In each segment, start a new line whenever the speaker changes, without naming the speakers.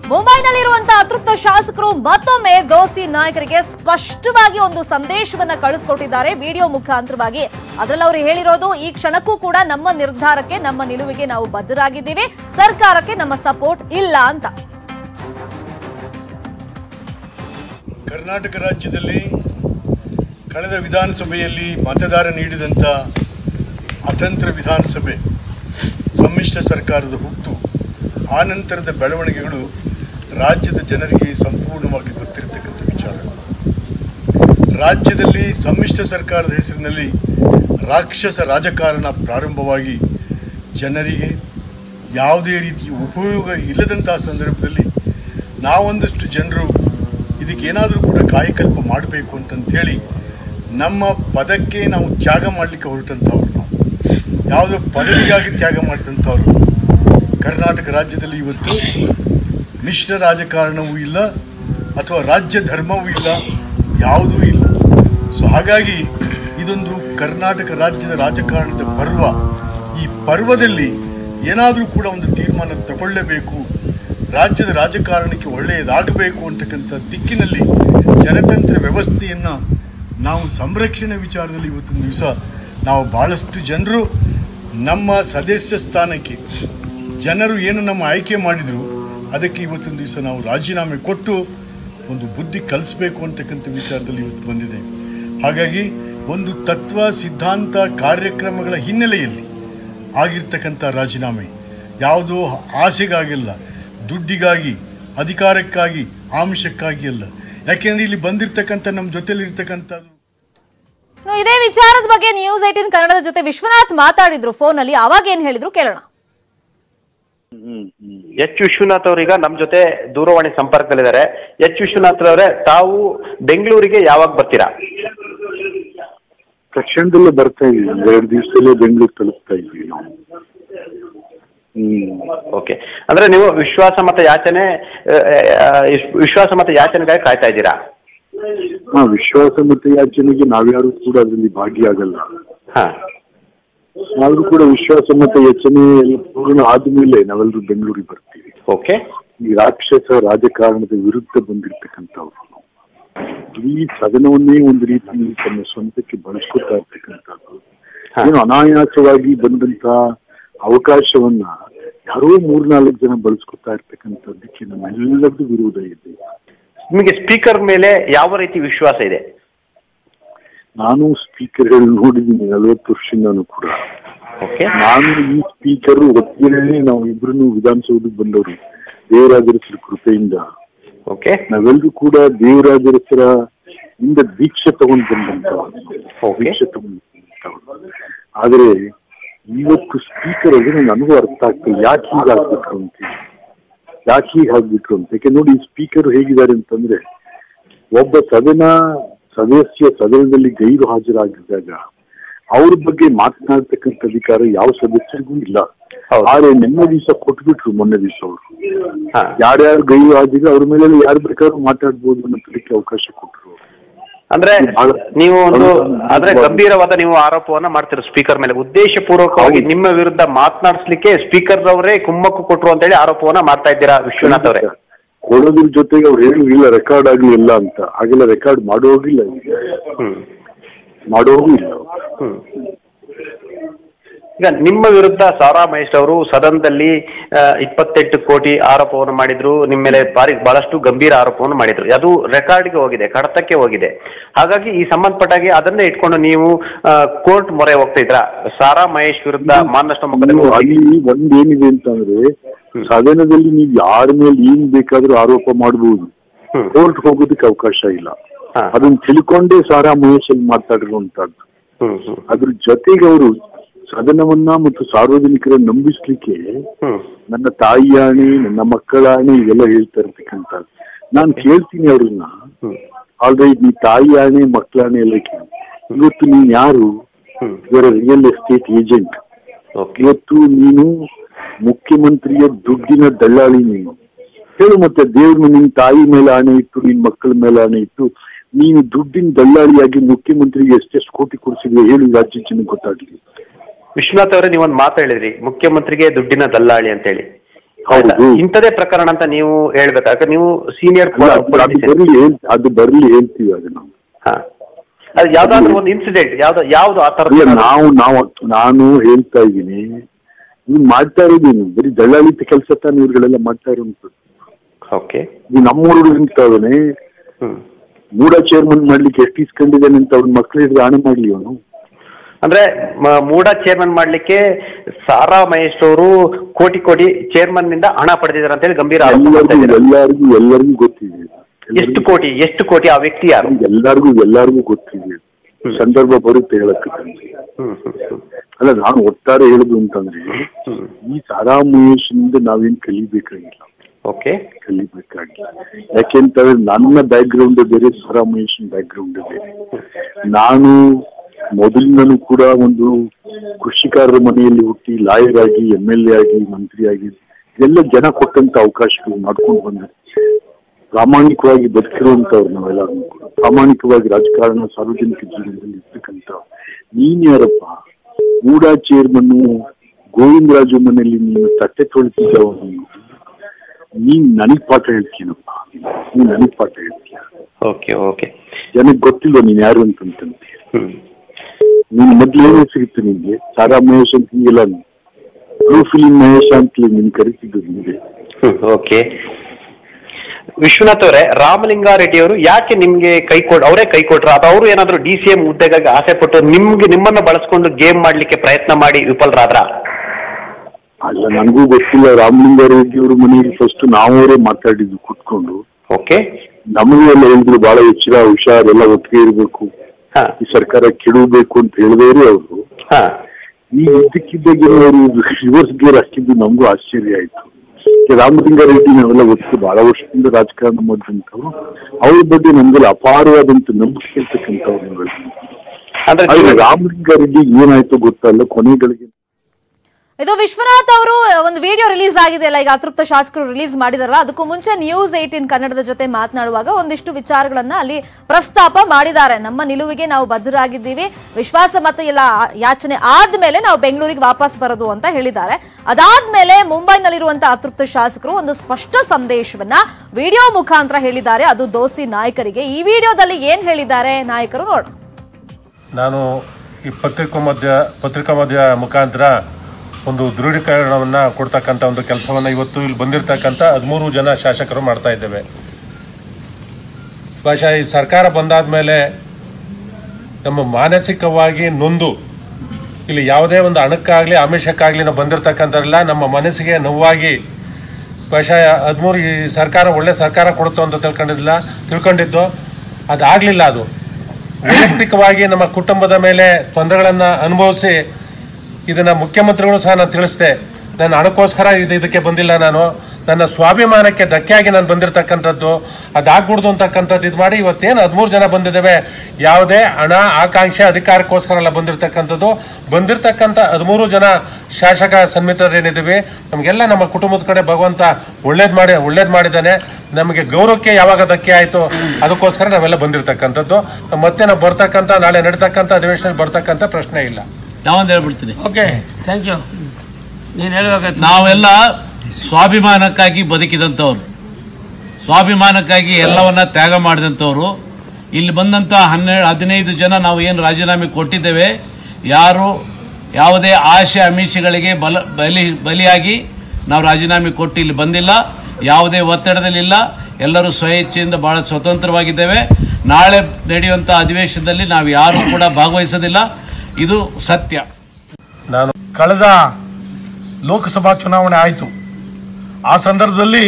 ಮುಂಬೈನಲ್ಲಿರುವಂತಹ ಅತೃಪ್ತ ಶಾಸಕರು ಮತ್ತೊಮ್ಮೆ ದೋಸ್ತಿ ನಾಯಕರಿಗೆ ಸ್ಪಷ್ಟವಾಗಿ ಒಂದು ಸಂದೇಶವನ್ನ ಕಳಿಸ್ಕೊಟ್ಟಿದ್ದಾರೆ ವಿಡಿಯೋ ಮುಖಾಂತರವಾಗಿ ಅದರಲ್ಲಿ ಅವರು ಹೇಳಿರೋದು ಈ ಕ್ಷಣಕ್ಕೂ ಕೂಡ ನಮ್ಮ ನಿರ್ಧಾರಕ್ಕೆ ನಮ್ಮ ನಿಲುವಿಗೆ ನಾವು ಬದ್ಧರಾಗಿದ್ದೀವಿ ಸರ್ಕಾರಕ್ಕೆ ನಮ್ಮ ಸಪೋರ್ಟ್ ಇಲ್ಲ ಅಂತ
ಕರ್ನಾಟಕ ರಾಜ್ಯದಲ್ಲಿ ಕಳೆದ ವಿಧಾನಸಭೆಯಲ್ಲಿ ಮತದಾರ ನೀಡಿದಂಥ ಅತಂತ್ರ ವಿಧಾನಸಭೆ ಸಮ್ಮಿಶ್ರ ಸರ್ಕಾರದ ಹುಟ್ಟು ಆ ನಂತರದ ಬೆಳವಣಿಗೆಗಳು ರಾಜ್ಯದ ಜನರಿಗೆ ಸಂಪೂರ್ಣವಾಗಿ ಗೊತ್ತಿರತಕ್ಕಂಥ ವಿಚಾರ ರಾಜ್ಯದಲ್ಲಿ ಸಮ್ಮಿಶ್ರ ಸರ್ಕಾರದ ಹೆಸರಿನಲ್ಲಿ ರಾಕ್ಷಸ ರಾಜಕಾರಣ ಪ್ರಾರಂಭವಾಗಿ ಜನರಿಗೆ ಯಾವುದೇ ರೀತಿಯ ಉಪಯೋಗ ಇಲ್ಲದಂತಹ ಸಂದರ್ಭದಲ್ಲಿ ನಾವೊಂದಷ್ಟು ಜನರು ಇದಕ್ಕೆ ಏನಾದರೂ ಕೂಡ ಕಾಯಕಲ್ಪ ಮಾಡಬೇಕು ಅಂತಂಥೇಳಿ ನಮ್ಮ ಪದಕ್ಕೆ ನಾವು ತ್ಯಾಗ ಮಾಡಲಿಕ್ಕೆ ಹೊರಟಂಥವ್ರು ನಾವು ಯಾವುದೋ ಪದವಿಗಾಗಿ ತ್ಯಾಗ ಮಾಡಿದಂಥವ್ರು ಕರ್ನಾಟಕ ರಾಜ್ಯದಲ್ಲಿ ಇವತ್ತು ಮಿಶ್ರ ರಾಜಕಾರಣವೂ ಇಲ್ಲ ಅಥವಾ ರಾಜ್ಯ ಧರ್ಮವೂ ಇಲ್ಲ ಯಾವುದೂ ಇಲ್ಲ ಸೊ ಹಾಗಾಗಿ ಇದೊಂದು ಕರ್ನಾಟಕ ರಾಜ್ಯದ ರಾಜಕಾರಣದ ಪರ್ವ ಈ ಪರ್ವದಲ್ಲಿ ಏನಾದರೂ ಕೂಡ ಒಂದು ತೀರ್ಮಾನ ತಗೊಳ್ಳೇಬೇಕು ರಾಜ್ಯದ ರಾಜಕಾರಣಕ್ಕೆ ಒಳ್ಳೆಯದಾಗಬೇಕು ಅಂತಕ್ಕಂಥ ದಿಕ್ಕಿನಲ್ಲಿ ಜನತಂತ್ರ ವ್ಯವಸ್ಥೆಯನ್ನು ನಾವು ಸಂರಕ್ಷಣೆ ವಿಚಾರದಲ್ಲಿ ಇವತ್ತೊಂದು ದಿವಸ ನಾವು ಭಾಳಷ್ಟು ಜನರು ನಮ್ಮ ಸದಸ್ಯ ಸ್ಥಾನಕ್ಕೆ ಜನರು ಏನು ನಮ್ಮ ಆಯ್ಕೆ ಮಾಡಿದರು ಅದಕ್ಕೆ ಇವತ್ತೊಂದು ದಿವಸ ನಾವು ರಾಜೀನಾಮೆ ಕೊಟ್ಟು ಒಂದು ಬುದ್ಧಿ ಕಲಿಸ್ಬೇಕು ಅಂತಕ್ಕಂಥ ವಿಚಾರದಲ್ಲಿ ಇವತ್ತು ಬಂದಿದೆ ಹಾಗಾಗಿ ಒಂದು ತತ್ವ ಸಿದ್ಧಾಂತ ಕಾರ್ಯಕ್ರಮಗಳ ಹಿನ್ನೆಲೆಯಲ್ಲಿ ಆಗಿರ್ತಕ್ಕಂಥ ರಾಜೀನಾಮೆ ಯಾವುದೋ ಆಸೆಗಾಗಿಲ್ಲ ದುಡ್ಡಿಗಾಗಿ ಅಧಿಕಾರಕ್ಕಾಗಿ ಆಮಿಷಕ್ಕಾಗಿ ಅಲ್ಲ ಯಾಕೆಂದ್ರೆ ಇಲ್ಲಿ ಬಂದಿರ್ತಕ್ಕಂಥ ನಮ್ಮ ಜೊತೆಲಿರ್ತಕ್ಕಂಥದ್ದು
ಇನ್ನು ಇದೇ ವಿಚಾರದ ಬಗ್ಗೆ ನ್ಯೂಸ್ ಏಟಿನ್ ಕನ್ನಡದ ಜೊತೆ ವಿಶ್ವನಾಥ್ ಮಾತಾಡಿದ್ರು ಫೋನ್ ಅಲ್ಲಿ ಅವಾಗ ಏನ್ ಹೇಳಿದ್ರು ಕೇಳೋಣ
ಎಚ್ ವಿಶ್ವನಾಥ್ ಅವರೀಗ ನಮ್ಮ ಜೊತೆ ದೂರವಾಣಿ ಸಂಪರ್ಕದಲ್ಲಿದ್ದಾರೆ ಎಚ್ ವಿಶ್ವನಾಥ್ ಅವರೇ ತಾವು ಬೆಂಗಳೂರಿಗೆ ಯಾವಾಗ ಬರ್ತೀರಾ
ತಕ್ಷಣದಲ್ಲೇ ಬರ್ತಾ ಇದೀವಿ ಒಂದ್ ಎರಡು ದಿವಸದಲ್ಲೇ ಬೆಂಗಳೂರು ತಲುಪ್ತಾ ಇದ್ವಿ ನಾವು ಹ್ಮ್
ಓಕೆ ಅಂದ್ರೆ ನೀವು ವಿಶ್ವಾಸ ಮತ ಯಾಚನೆ ಆ, ಆ, ವಿಶ್ವಾಸ ಮತ ಯಾಚನೆಗಾಗಿ ಕಾಯ್ತಾ ಇದ್ದೀರಾ
ಹಾ ವಿಶ್ವಾಸ ಮತ್ತೆ ಯಾಚನೆಗೆ ನಾವ್ಯಾರು ಕೂಡ ಅದರಲ್ಲಿ ಭಾಗಿಯಾಗಲ್ಲ
ಹಾ
ಆದ್ರೂ ಕೂಡ ವಿಶ್ವಾಸ ಮತ್ತೆ ಯಾಚನೆ ಎಲ್ಲ ಪೂರ್ಣ ಆದ್ಮೇಲೆ ನಾವೆಲ್ಲರೂ ಬೆಂಗಳೂರಿಗೆ ಬರ್ತೀವಿ
ಓಕೆ
ಈ ರಾಕ್ಷಸ ರಾಜಕಾರಣದ ವಿರುದ್ಧ ಬಂದಿರ್ತಕ್ಕಂಥವ್ರು ಈ ಸದನವನ್ನೇ ಒಂದು ರೀತಿ ತಮ್ಮ ಸ್ವಂತಕ್ಕೆ ಬಳಸ್ಕೊತಾ ಇರ್ತಕ್ಕಂಥದ್ದು
ಹಾ.
ಏನು ಅನಾಯಾಸವಾಗಿ ಬಂದಂತ ಅವಕಾಶವನ್ನ ಯಾರೋ ಮೂರ್ನಾಲ್ಕು ಜನ ಬಳಸ್ಕೊತಾ ಇರ್ತಕ್ಕಂಥದ್ದಕ್ಕೆ ನಮ್ಮೆಲ್ಲರದ್ದು ವಿರೋಧ ಇದೆ
ನಿಮಗೆ ಸ್ಪೀಕರ್ ಮೇಲೆ ಯಾವ ರೀತಿ ವಿಶ್ವಾಸ ಇದೆ
ನಾನು ಸ್ಪೀಕರ್ ಹೇಳಿ ನೋಡಿದ್ದೀನಿ ನಲವತ್ತು ವರ್ಷದಿಂದಾನು ಕೂಡ
ಓಕೆ
ನಾನು ಈ ಸ್ಪೀಕರ್ ಒತ್ತಿಗೆ ನಾವು ಇಬ್ರು ವಿಧಾನಸೌಧಕ್ಕೆ ಬಂದವರು ದೇವರಾಜರಸರ ಕೃಪೆಯಿಂದ
ಓಕೆ
ನಾವೆಲ್ಲರೂ ಕೂಡ ದೇವರಾಜರಸರ ಇಂದ ದೀಕ್ಷೆ ತಗೊಂಡ್ ಬಂದಂತವ್ರು
Okay.
ದೀಕ್ಷೆ ತಗೊಂಡ್ ಬಂದಂತವ್ರು. ಆದ್ರೆ ಇವತ್ತು ಸ್ಪೀಕರ್ ಅದು ನನಗೂ ಅರ್ಥ ಆಗ್ತದೆ ಯಾಕೆ ಹೀಗಾಗ್ಬಿಟ್ರು ಅಂತ ಯಾಕೆ ಹೀಗೆ ಆಗ್ಬಿಟ್ರು ಅಂತ ಯಾಕೆ ನೋಡಿ ಸ್ಪೀಕರ್ ಹೇಗಿದ್ದಾರೆ ಅಂತಂದ್ರೆ ಒಬ್ಬ ಸದನ ಸದಸ್ಯ ಸದನದಲ್ಲಿ ಗೈರು ಹಾಜರಾಗಿದ್ದಾಗ ಅವ್ರ ಬಗ್ಗೆ ಮಾತನಾಡ್ತಕ್ಕಂಥ ಅಧಿಕಾರ ಯಾವ ಸದಸ್ಯರಿಗೂ ಇಲ್ಲ
ಹೌದು.
ಆದ್ರೆ ನಿನ್ನೆ ದಿವಸ ಕೊಟ್ಬಿಟ್ರು ಮೊನ್ನೆ ದಿವಸ ಅವರು
ಹಾ
ಯಾರ್ಯಾರು ಗೈರು ಹಾಜಿದ್ರೆ ಅವ್ರ ಮೇಲೆ ಯಾರು ಬೇಕಾದ್ರೂ ಮಾತಾಡ್ಬೋದು ಅನ್ನೋದಕ್ಕೆ ಅವಕಾಶ ಕೊಟ್ಟರು
ಅಂದ್ರೆ
ಬಹಳ-
ನೀವು ಒಂದು
ಬಹಳ-
ಆದ್ರೆ ಗಂಭೀರವಾದ ನೀವು ಆರೋಪವನ್ನ ಮಾಡ್ತೀರ ಸ್ಪೀಕರ್ ಮೇಲೆ ಉದ್ದೇಶಪೂರ್ವಕವಾಗಿ
ಹೌದು.
ನಿಮ್ಮ ವಿರುದ್ಧ ಮಾತನಾಡಿಸ್ಲಿಕ್ಕೆ ಸ್ಪೀಕರ್ ಅವರೇ ಕುಮ್ಮಕ್ಕು ಕೊಟ್ರು ಅಂತ ಹೇಳಿ ಆರೋಪವನ್ನ ಮಾಡ್ತಾ ಇದ್ದೀರಾ ವಿಶ್ವನಾಥ್ ಅವರೇ
ಕೊಡೋದ್ರ ಜೊತೆಗೆ ಅವ್ರು ಹೇಳು ಇಲ್ಲ ರೆಕಾರ್ಡ್ ಆಗ್ಲಿ ಇಲ್ಲ ಅಂತ ಹಾಗೆಲ್ಲ ರೆಕಾರ್ಡ್ ಮಾಡೋಗಿಲ್ಲ ಈಗ
ಹ್ಮ್
ಮಾಡೋಗೂ ಇಲ್ಲ
ಹ್ಮ್. ಈಗ ನಿಮ್ಮ ವಿರುದ್ಧ ಸಾರಾ ಮಹೇಶ್ ಅವರು ಸದನದಲ್ಲಿ ಆ, ಇಪ್ಪತ್ತೆಂಟು ಕೋಟಿ ಆರೋಪವನ್ನು ಮಾಡಿದ್ರು ನಿಮ್ಮ ಮೇಲೆ ಬಾರಿ ಬಹಳಷ್ಟು ಗಂಭೀರ ಆರೋಪವನ್ನು ಮಾಡಿದ್ರು ಅದು ರೆಕಾರ್ಡ್ಗೆ ಹೋಗಿದೆ ಕಡತಕ್ಕೆ ಹೋಗಿದೆ ಹಾಗಾಗಿ ಈ ಸಂಬಂಧಪಟ್ಟಾಗೆ ಅದನ್ನೇ ಇಟ್ಕೊಂಡು ನೀವು ಕೋರ್ಟ್ ಮೊರೆ ಹೋಗ್ತಾ ಇದ್ರ ಸಾರಾ ಮಹೇಶ್ ವಿರುದ್ಧ ಮಾನನಷ್ಟ
ನೀವು
ಮೊಕದ್ದಮೆ
ಅಲ್ಲಿ ಒಂದೇನಿದೆ ಅಂತಂದ್ರೆ ಸದನದಲ್ಲಿ ನೀವು ಯಾರ ಮೇಲೆ ಏನ್ ಬೇಕಾದ್ರೂ ಆರೋಪ ಮಾಡಬಹುದು
ಹ್ಮ್.
ಕೋರ್ಟ್ ಹೋಗೋದಕ್ಕೆ ಅವಕಾಶ ಇಲ್ಲ
ಹಾ.
ಅದನ್ನ ತಿಳ್ಕೊಂಡೇ ಸಾರಾ ಮಹೇಶ್ ಅಲ್ಲಿ ಮಾತಾಡಿರುವಂತದ್ದು
ಹ್ಮ್ ಹ್ಮ್
ಅದ್ರ ಜೊತೆಗೆ ಅವರು ಸದನವನ್ನ ಮತ್ತು ಸಾರ್ವಜನಿಕರನ್ನ ನಂಬಿಸ್ಲಿಕ್ಕೆ
ಹ್ಮ್
ನನ್ನ ತಾಯಿ ಆಣೆ ನನ್ನ ಮಕ್ಕಳ ಆಣೆ ಇವೆಲ್ಲ ಹೇಳ್ತಾ ಇರ್ತಕ್ಕಂಥದ್ದು ನಾನು ಕೇಳ್ತೀನಿ ಅವ್ರನ್ನ
ಹ್ಮ್
ಆಲ್ರೈಟ್ ನೀ ತಾಯಿ ಆಣೆ ಮಕ್ಕಳ ಆಣೆ ಎಲ್ಲ ಕೇಳಿ ಇವತ್ತು ನೀನ್ ಯಾರು
ಹ್ಮ್
ಇವರ ರಿಯಲ್ ಎಸ್ಟೇಟ್ ಏಜೆಂಟ್
ಓಕೆ
ಇವತ್ತು ನೀನು ಮುಖ್ಯಮಂತ್ರಿಯ ದುಡ್ಡಿನ ದಳ್ಳಾಳಿ ನೀನು ಹೇಳು ಮತ್ತೆ ದೇವ್ರನ್ನ ನಿನ್ ತಾಯಿ ಮೇಲೆ ಆಣೆ ಇಟ್ಟು ನಿನ್ ಮಕ್ಕಳ ಮೇಲೆ ಆಣೆ ಇಟ್ಟು ನೀನು ದುಡ್ಡಿನ ದಳ್ಳಾಳಿಯಾಗಿ ಮುಖ್ಯಮಂತ್ರಿಗೆ ಎಷ್ಟೆಷ್ಟು ಕೋಟಿ ಕೊಡಿಸಿದ್ರೆ ಹೇಳಿ ರಾಜ್ಯ ಜನಕ್ಕೆ ಗೊತ್ತಾಗ್ಲಿ
ವಿಶ್ವನಾಥ್ ಅವರೇ ನೀವೊಂದು ಮಾತು ಹೇಳಿದ್ರಿ ಮುಖ್ಯಮಂತ್ರಿಗೆ ದುಡ್ಡಿನ ದಲ್ಲಾಳಿ ಅಂತೇಳಿ ಆಯ್ತಾ?
ಹೌದು.
ಇಂಥದೇ ಪ್ರಕರಣ ಅಂತ ನೀವು ಹೇಳ್ಬೇಕಾದ್ರೆ ನೀವು ಸೀನಿಯರ್
ಅಲ್ಲ, ಅದು- ಅದು ಬರ್ಲಿ ಹೇಳ್- ಅದು ಬರ್ಲಿ ಹೇಳ್ತೀವಿ ಅದು ನಾವು
ಅದು ಯಾವ್ದಾದ್ರು ಒಂದು ಇನ್ಸಿಡೆಂಟ್ ಯಾವ್ದು ಯಾವ್ದು ಆ
ಅಲ್ಲ
ತರ
ನಾವು ನಾವು ನಾನು ಹೇಳ್ತಾ ಇದ್ದೀನಿ ನೀವು ಮಾಡ್ತಾ ಇರೋದೇನು ಬರೀ ದಳ್ಳಾಳಿತ ಕೆಲಸ ತಾನು ಇವ್ರುಗಳೆಲ್ಲ ಮಾಡ್ತಾ ಇರೋಂಥದ್ದು
ಓಕೆ
ಇದು ನಮ್ಮೂರು ನಿಂತವನೇ
ಹ್ಮ್
ಮೂಡ ಚೇರ್ಮನ್ ಮಾಡ್ಲಿಕ್ಕೆ ಎಷ್ಟು ಇಸ್ಕೊಂಡಿದ್ದಾನೆ ಅಂತ ಅವ್ನ ಮಕ್ಳು ಹಿಡಿದು ಹಣ ಮಾಡ್ಲಿ ಅವನು
ಅಂದ್ರೆ ಮ- ಮೂಡ ಚೇರ್ಮನ್ ಮಾಡ್ಲಿಕ್ಕೆ ಸಾರಾ ಮಹೇಶ್ ಅವರು ಕೋಟಿ ಕೋಟಿ ಚೇರ್ಮನ್ ನಿಂದ ಹಣ ಪಡೆದಿದ್ದಾರೆ ಅಂತ ಹೇಳಿ ಗಂಭೀರ ಆರೋಪ ಮಾಡ್ತಾ
ಎಲ್ಲರಿಗೂ
ಇದ್ದಾರೆ.
ಎಲ್ಲರಿಗೂ ಎಲ್ಲರಿಗೂ ಗೊತ್ತಿದೆ
ಎಷ್ಟು ಕೋಟಿ ಎಷ್ಟು ಕೋಟಿ ಆ ವ್ಯಕ್ತಿ ಯಾರು
ಎಲ್ಲರಿಗೂ ಎಲ್ಲರಿಗೂ ಗೊತ್ತಿದೆ
ಹ್ಮ್.
ಸಂದರ್ಭ ಬರುತ್ತೆ ಹೇಳಕ್ಕೆ
ಹ್ಮ್ ಹ್ಮ್ ಹ್ಮ್
ಅಲ್ಲ ನಾನು ಒಟ್ಟಾರೆ ಹೇಳುದು ಅಂತಂದ್ರೆ
ಹ್ಮ್
ಈ ಸಾರಾ ಮಹೇಶಿಂದ ನಾವೇನ್ ಕಲಿಬೇಕಾಗಿಲ್ಲ
ಓಕೆ
ಕಲಿಬೇಕಾಗಿಲ್ಲ ಯಾಕೆಂತಂದ್ರೆ ನನ್ನ ಬ್ಯಾಕ್ ಗ್ರೌಂಡ್ ಬೇರೆ ಸಾರಾ ಮಹೇಶನ್ ಬ್ಯಾಕ್ ಗ್ರೌಂಡ್ ಬೇರೆ ನಾನು ಮೊದಲಿಂದನೂ ಕೂಡ ಒಂದು ಕೃಷಿಕಾರರ ಮನೆಯಲ್ಲಿ ಹುಟ್ಟಿ ಲಾಯರ್ ಆಗಿ ಎಂ ಎಲ್ ಎ ಆಗಿ ಮಂತ್ರಿ ಆಗಿ ಎಲ್ಲ ಜನ ಕೊಟ್ಟಂತ ಅವಕಾಶಗಳು ಮಾಡ್ಕೊಂಡು ಬಂದ ಪ್ರಾಮಾಣಿಕವಾಗಿ ಬದುಕಿರುವಂತವ್ರು ನಾವೆಲ್ಲರೂ ಕೂಡ ಪ್ರಾಮಾಣಿಕವಾಗಿ ರಾಜಕಾರಣ ಸಾರ್ವಜನಿಕ ಜೀವನದಲ್ಲಿ ಇರ್ತಕ್ಕಂಥ ನೀನ್ ಯಾರಪ್ಪ ಮೂಡ ಚೇರ್ಮನ್ನು ಗೋವಿಂದರಾಜು ಮನೆಯಲ್ಲಿ ನೀನು ತಟ್ಟೆ ತೊಳಿತಿದ್ದವ ನೀನು ನೀನ್ ನನಗ್ ಪಾಠ ಹೇಳ್ತೀನಪ್ಪ ನೀನ್ ನನಗ್ ಪಾಠ ಹೇಳ್ತೀಯ
ಓಕೆ ಓಕೆ
ಜನಕ್ಕೆ ಗೊತ್ತಿಲ್ವ ನೀನ್ ಯಾರು ಅಂತಂತಂತೆ
ಹ್ಮ್
ನೀನ್ ಮೊದ್ಲು ಏನೇ ಸಿಗುತ್ತೆ ನಿನ್ಗೆ ಸಾರಾ ಮಹೇಶ್ ಅಂತ ಹಿಂಗೆಲ್ಲ ಬ್ಲೂ ಫಿಲಿಂ ಮಹೇಶ್ ಅಂತಲೇ ನೀನ್ ಕರಿತಿದ್ದು ನಿನ್ಗೆ
ಹ್ಮ್ ಓಕೆ ವಿಶ್ವನಾಥ್ ಅವರೇ ರಾಮಲಿಂಗಾರೆಡ್ಡಿ ಅವರು ಯಾಕೆ ನಿಮ್ಗೆ ಕೈ ಕೊಡ್ ಅವರೇ ಕೈ ಕೊಟ್ರ ಅಥವಾ ಅವರು ಏನಾದ್ರು ಡಿ ಸಿ ಎಂ ಹುದ್ದೆಗಾಗಿ ಆಸೆ ಪಟ್ಟು ನಿಮ್ಗೆ ನಿಮ್ಮನ್ನ ಬಳಸ್ಕೊಂಡು ಗೇಮ್ ಮಾಡ್ಲಿಕ್ಕೆ ಪ್ರಯತ್ನ ಮಾಡಿ ವಿಫಲರಾದ್ರ
ಅಲ್ಲ ನನಗೂ ಗೊತ್ತಿಲ್ಲ ರಾಮಲಿಂಗಾರೆಡ್ಡಿ ಅವ್ರ ಮನೆಯಲ್ಲಿ ಫಸ್ಟ್ ನಾವವರೇ ಮಾತಾಡಿದ್ದು ಕುತ್ಕೊಂಡು
ಓಕೆ
ನಮಗೂ ಎಲ್ಲ ಹೇಳಿದ್ರು ಬಹಳ ಎಚ್ಚರ ಹುಷಾರ್ ಎಲ್ಲ ಒಟ್ಟಿಗೆ ಇರಬೇಕು
ಹಾ
ಈ ಸರ್ಕಾರ ಕೆಡಬೇಕು ಅಂತ ಹೇಳಿದವರು ಅವರು
ಹಾ
ಈ ಇದ್ದಕ್ಕಿದ್ದಾಗೆ ಅವರು ರಿವರ್ಸ್ ಗೇರ್ ಹಾಕಿದ್ದು ನಮಗೂ ಆಶ್ಚರ್ಯ ಆಯ್ತು ಈ ರಾಮಲಿಂಗಾರೆಡ್ಡಿ ನಾವೆಲ್ಲ ಗೊತ್ತು ಬಹಳ ವರ್ಷದಿಂದ ರಾಜಕಾರಣ ಮಾಡಿದಂಥವ್ರು ಅವ್ರ ಬಗ್ಗೆ ನಮ್ಗೆಲ್ಲ ಅಪಾರವಾದಂತ ನಂಬಿಕೆ ಇರ್ತಕ್ಕಂಥವ್ರು ನಾವೆಲ್ಲ.
ಅಂದ್ರೆ
ಆದ್ರೆ
ನೀವು-
ರಾಮಲಿಂಗಾರೆಡ್ಡಿ ಏನಾಯ್ತು ಗೊತ್ತಲ್ಲ ಕೊನೆಗಳಿಗೆ
ಇದು ವಿಶ್ವನಾಥ್ ಅವರು ಒಂದು ವಿಡಿಯೋ ರಿಲೀಸ್ ಆಗಿದೆ ಅಲ್ಲ ಈಗ ಅತೃಪ್ತ ಶಾಸಕರು ರಿಲೀಸ್ ಮಾಡಿದಾರಲ್ಲ ಅದಕ್ಕೂ ಮುಂಚೆ ನ್ಯೂಸ್ ಏಟೀನ್ ಕನ್ನಡದ ಜೊತೆ ಮಾತನಾಡುವಾಗ ಒಂದಿಷ್ಟು ವಿಚಾರಗಳನ್ನ ಅಲ್ಲಿ ಪ್ರಸ್ತಾಪ ಮಾಡಿದ್ದಾರೆ ನಮ್ಮ ನಿಲುವಿಗೆ ನಾವು ಬದ್ಧರಾಗಿದ್ದೀವಿ ವಿಶ್ವಾಸ ಮತ ಎಲ್ಲ ಆ- ಯಾಚನೆ ಆದ್ಮೇಲೆ ನಾವು ಬೆಂಗಳೂರಿಗೆ ವಾಪಸ್ ಬರೋದು ಅಂತ ಹೇಳಿದ್ದಾರೆ ಅದಾದ್ಮೇಲೆ ಮುಂಬೈನಲ್ಲಿರುವಂತ ಅತೃಪ್ತ ಶಾಸಕರು ಒಂದು ಸ್ಪಷ್ಟ ಸಂದೇಶವನ್ನ ವಿಡಿಯೋ ಮುಖಾಂತರ ಹೇಳಿದ್ದಾರೆ ಅದು ದೋಸ್ತಿ ನಾಯಕರಿಗೆ ಈ ವಿಡಿಯೋದಲ್ಲಿ ಏನ್ ಹೇಳಿದ್ದಾರೆ ನಾಯಕರು ನೋಡೋಣ
ನಾನು ಈ ಪತ್ರಿಕಾ ಮಧ್ಯ ಪತ್ರಿಕಾ ಮಧ್ಯ ಮುಖಾಂತರ ಒಂದು ದೃಢೀಕರಣವನ್ನು ಕೊಡ್ತಕ್ಕಂಥ ಒಂದು ಕೆಲಸವನ್ನು ಇವತ್ತು ಇಲ್ಲಿ ಬಂದಿರತಕ್ಕಂಥ ಹದಿಮೂರು ಜನ ಶಾಸಕರು ಮಾಡ್ತಾ ಇದ್ದೇವೆ ಬಹುಶಃ ಈ ಸರ್ಕಾರ ಬಂದಾದ ಮೇಲೆ ನಮ್ಮ ಮಾನಸಿಕವಾಗಿ ನೊಂದು ಇಲ್ಲಿ ಯಾವುದೇ ಒಂದು ಹಣಕ್ಕಾಗಲಿ ಆಮಿಷಕ್ಕಾಗಲಿ ನಾವು ಬಂದಿರತಕ್ಕಂಥಲ್ಲ ನಮ್ಮ ಮನಸ್ಸಿಗೆ ನೋವಾಗಿ ಬಹುಶಃ ಹದಿಮೂರು ಈ ಸರ್ಕಾರ ಒಳ್ಳೆ ಸರ್ಕಾರ ಕೊಡುತ್ತೋ ಅಂತ ತಿಳ್ಕೊಂಡಿದ್ದಿಲ್ಲ ತಿಳ್ಕೊಂಡಿದ್ದು ಅದಾಗಲಿಲ್ಲ ಅದು ವೈಯಕ್ತಿಕವಾಗಿ ನಮ್ಮ ಕುಟುಂಬದ ಮೇಲೆ ತೊಂದರೆಗಳನ್ನು ಅನುಭವಿಸಿ ಇದನ್ನು ಮುಖ್ಯಮಂತ್ರಿಗಳು ಸಹ ನಾನು ತಿಳಿಸ್ದೆ ನನ್ನ ಹಣಕ್ಕೋಸ್ಕರ ಇದು ಇದಕ್ಕೆ ಬಂದಿಲ್ಲ ನಾನು ನನ್ನ ಸ್ವಾಭಿಮಾನಕ್ಕೆ ಧಕ್ಕೆಯಾಗಿ ನಾನು ಬಂದಿರತಕ್ಕಂಥದ್ದು ಅದಾಗ್ಬಿಡ್ದು ಅಂತಕ್ಕಂಥದ್ದು ಇದು ಮಾಡಿ ಇವತ್ತೇನು ಹದಿಮೂರು ಜನ ಬಂದಿದ್ದೇವೆ ಯಾವುದೇ ಹಣ ಆಕಾಂಕ್ಷೆ ಅಧಿಕಾರಕ್ಕೋಸ್ಕರ ಎಲ್ಲ ಬಂದಿರತಕ್ಕಂಥದ್ದು ಬಂದಿರತಕ್ಕಂಥ ಹದಿಮೂರು ಜನ ಶಾಸಕ ಸನ್ಮಿತರೇನಿದ್ದೀವಿ ನಮಗೆಲ್ಲ ನಮ್ಮ ಕುಟುಂಬದ ಕಡೆ ಭಗವಂತ ಒಳ್ಳೇದು ಮಾಡಿ ಒಳ್ಳೇದು ಮಾಡಿದ್ದಾನೆ ನಮಗೆ ಗೌರವಕ್ಕೆ ಯಾವಾಗ ಧಕ್ಕೆ ಆಯಿತು ಅದಕ್ಕೋಸ್ಕರ ನಾವೆಲ್ಲ ಬಂದಿರತಕ್ಕಂಥದ್ದು ಮತ್ತೆ ನಾವು ಬರ್ತಕ್ಕಂಥ ನಾಳೆ ನಡೀತಕ್ಕಂಥ ಅಧಿವೇಶನ ಬರ್ತಕ್ಕಂಥ ಪ್ರಶ್ನೆ ಇಲ್ಲ
ನಾವೊಂದು ಹೇಳ್ಬಿಡ್ತೀನಿ
ಓಕೆ ಥ್ಯಾಂಕ್ ಯು ನೀನು ಹೇಳ್ಬೇಕಾಯ್ತು
ನಾವೆಲ್ಲ ಸ್ವಾಭಿಮಾನಕ್ಕಾಗಿ ಬದುಕಿದಂಥವ್ರು ಸ್ವಾಭಿಮಾನಕ್ಕಾಗಿ ಎಲ್ಲವನ್ನ ತ್ಯಾಗ ಮಾಡಿದಂಥವ್ರು ಇಲ್ಲಿ ಬಂದಂಥ ಹನ್ನೆರಡು ಹದಿನೈದು ಜನ ನಾವು ಏನು ರಾಜೀನಾಮೆ ಕೊಟ್ಟಿದ್ದೇವೆ ಯಾರು ಯಾವುದೇ ಆಶೆ ಅಮಿಷಗಳಿಗೆ ಬಲ ಬಲಿ ಬಲಿಯಾಗಿ ನಾವು ರಾಜೀನಾಮೆ ಕೊಟ್ಟು ಇಲ್ಲಿ ಬಂದಿಲ್ಲ ಯಾವುದೇ ಒತ್ತಡದಲ್ಲಿಲ್ಲ ಎಲ್ಲರೂ ಸ್ವಇಚ್ಛೆಯಿಂದ ಬಹಳ ಸ್ವತಂತ್ರವಾಗಿದ್ದೇವೆ ನಾಳೆ ನಡೆಯುವಂಥ ಅಧಿವೇಶನದಲ್ಲಿ ನಾವು ಯಾರೂ ಕೂಡ ಭಾಗವಹಿಸೋದಿಲ್ಲ ಇದು ಸತ್ಯ
ನಾನು
ಕಳೆದ ಲೋಕಸಭಾ ಚುನಾವಣೆ ಆಯಿತು ಆ ಸಂದರ್ಭದಲ್ಲಿ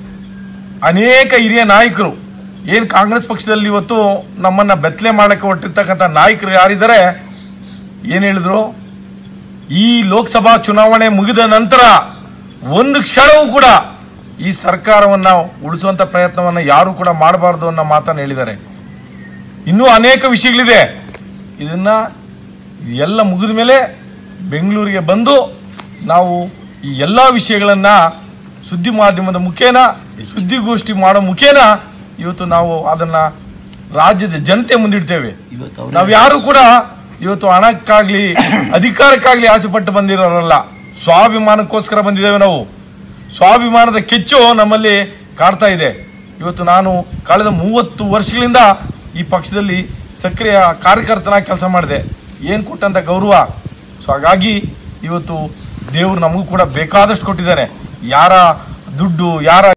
ಅನೇಕ ಹಿರಿಯ ನಾಯಕರು ಏನು ಕಾಂಗ್ರೆಸ್ ಪಕ್ಷದಲ್ಲಿ ಇವತ್ತು ನಮ್ಮನ್ನು ಬೆತ್ತಲೆ ಮಾಡೋಕ್ಕೆ ಹೊಟ್ಟಿರ್ತಕ್ಕಂಥ ನಾಯಕರು ಯಾರಿದ್ದಾರೆ ಏನು ಹೇಳಿದ್ರು ಈ ಲೋಕಸಭಾ ಚುನಾವಣೆ ಮುಗಿದ ನಂತರ ಒಂದು ಕ್ಷಣವೂ ಕೂಡ ಈ ಸರ್ಕಾರವನ್ನು ಉಳಿಸುವಂಥ ಪ್ರಯತ್ನವನ್ನು ಯಾರೂ ಕೂಡ ಮಾಡಬಾರ್ದು ಅನ್ನೋ ಮಾತನ್ನು ಹೇಳಿದ್ದಾರೆ ಇನ್ನೂ ಅನೇಕ ವಿಷಯಗಳಿದೆ ಇದನ್ನ ಎಲ್ಲ ಮುಗಿದ ಮೇಲೆ ಬೆಂಗಳೂರಿಗೆ ಬಂದು ನಾವು ಈ ಎಲ್ಲ ವಿಷಯಗಳನ್ನ ಸುದ್ದಿ ಮಾಧ್ಯಮದ ಮುಖೇನ ಸುದ್ದಿಗೋಷ್ಠಿ ಮಾಡೋ ಮುಖೇನ ಇವತ್ತು ನಾವು ಅದನ್ನ ರಾಜ್ಯದ ಜನತೆ ಮುಂದಿಡ್ತೇವೆ ನಾವು ಯಾರು ಕೂಡ ಇವತ್ತು ಹಣಕ್ಕಾಗ್ಲಿ ಅಧಿಕಾರಕ್ಕಾಗ್ಲಿ ಆಸೆ ಪಟ್ಟು ಬಂದಿರೋರಲ್ಲ ಸ್ವಾಭಿಮಾನಕ್ಕೋಸ್ಕರ ಬಂದಿದ್ದೇವೆ ನಾವು ಸ್ವಾಭಿಮಾನದ ಕೆಚ್ಚು ನಮ್ಮಲ್ಲಿ ಕಾಡ್ತಾ ಇದೆ ಇವತ್ತು ನಾನು ಕಳೆದ ಮೂವತ್ತು ವರ್ಷಗಳಿಂದ ಈ ಪಕ್ಷದಲ್ಲಿ ಸಕ್ರಿಯ ಕಾರ್ಯಕರ್ತನಾಗಿ ಕೆಲಸ ಮಾಡಿದೆ ಏನು ಕೊಟ್ಟಂತ ಗೌರವ ಸೊ ಹಾಗಾಗಿ ಇವತ್ತು ದೇವರು ನಮಗೂ ಕೂಡ ಬೇಕಾದಷ್ಟು ಕೊಟ್ಟಿದ್ದಾನೆ ಯಾರ ದುಡ್ಡು ಯಾರ